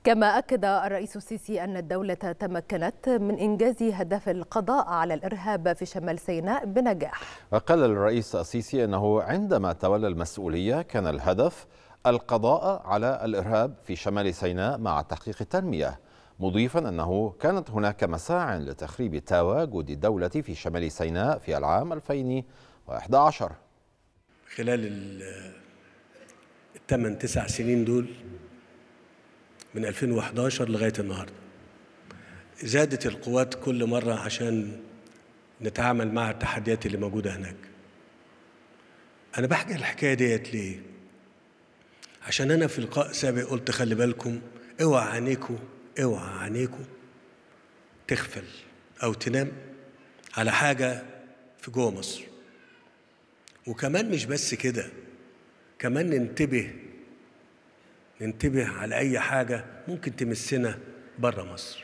كما أكد الرئيس السيسي أن الدولة تمكنت من إنجاز هدف القضاء على الإرهاب في شمال سيناء بنجاح وقال الرئيس السيسي أنه عندما تولى المسؤولية كان الهدف القضاء على الإرهاب في شمال سيناء مع تحقيق التنمية مضيفا أنه كانت هناك مساع لتخريب تواجد الدولة في شمال سيناء في العام 2011 خلال الثمان تسع سنين دول من 2011 لغاية النهاردة زادت القوات كل مرة عشان نتعامل مع التحديات اللي موجودة هناك أنا بحكي الحكاية ديت ليه؟ عشان أنا في لقاء سابق قلت خلي بالكم اوعى عينيكوا اوعى عينيكوا تغفل أو تنام على حاجة في جوه مصر وكمان مش بس كده كمان ننتبه ننتبه على أي حاجة ممكن تمسنا بره مصر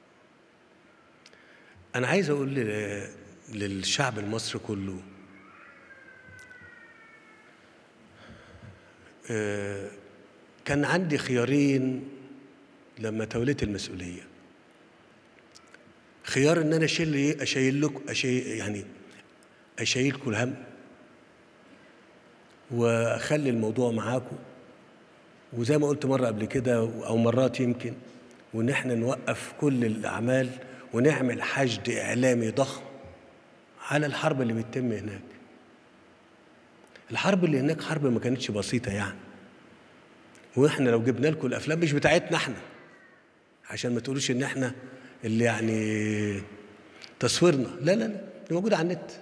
أنا عايز أقول للشعب المصري كله كان عندي خيارين لما توليت المسؤولية خيار إن أنا أشيل أشيل لكم أشيل يعني أشيلكم الهم وأخلي الموضوع معاكم وزي ما قلت مرة قبل كده أو مرات يمكن وإن إحنا نوقف كل الأعمال ونعمل حشد إعلامي ضخم على الحرب اللي بتتم هناك الحرب اللي هناك حرب ما كانتش بسيطة يعني وإحنا لو جبنا لكم الأفلام مش بتاعتنا إحنا عشان ما تقولوش إن إحنا اللي يعني تصويرنا لا لا لا دي موجودة على النت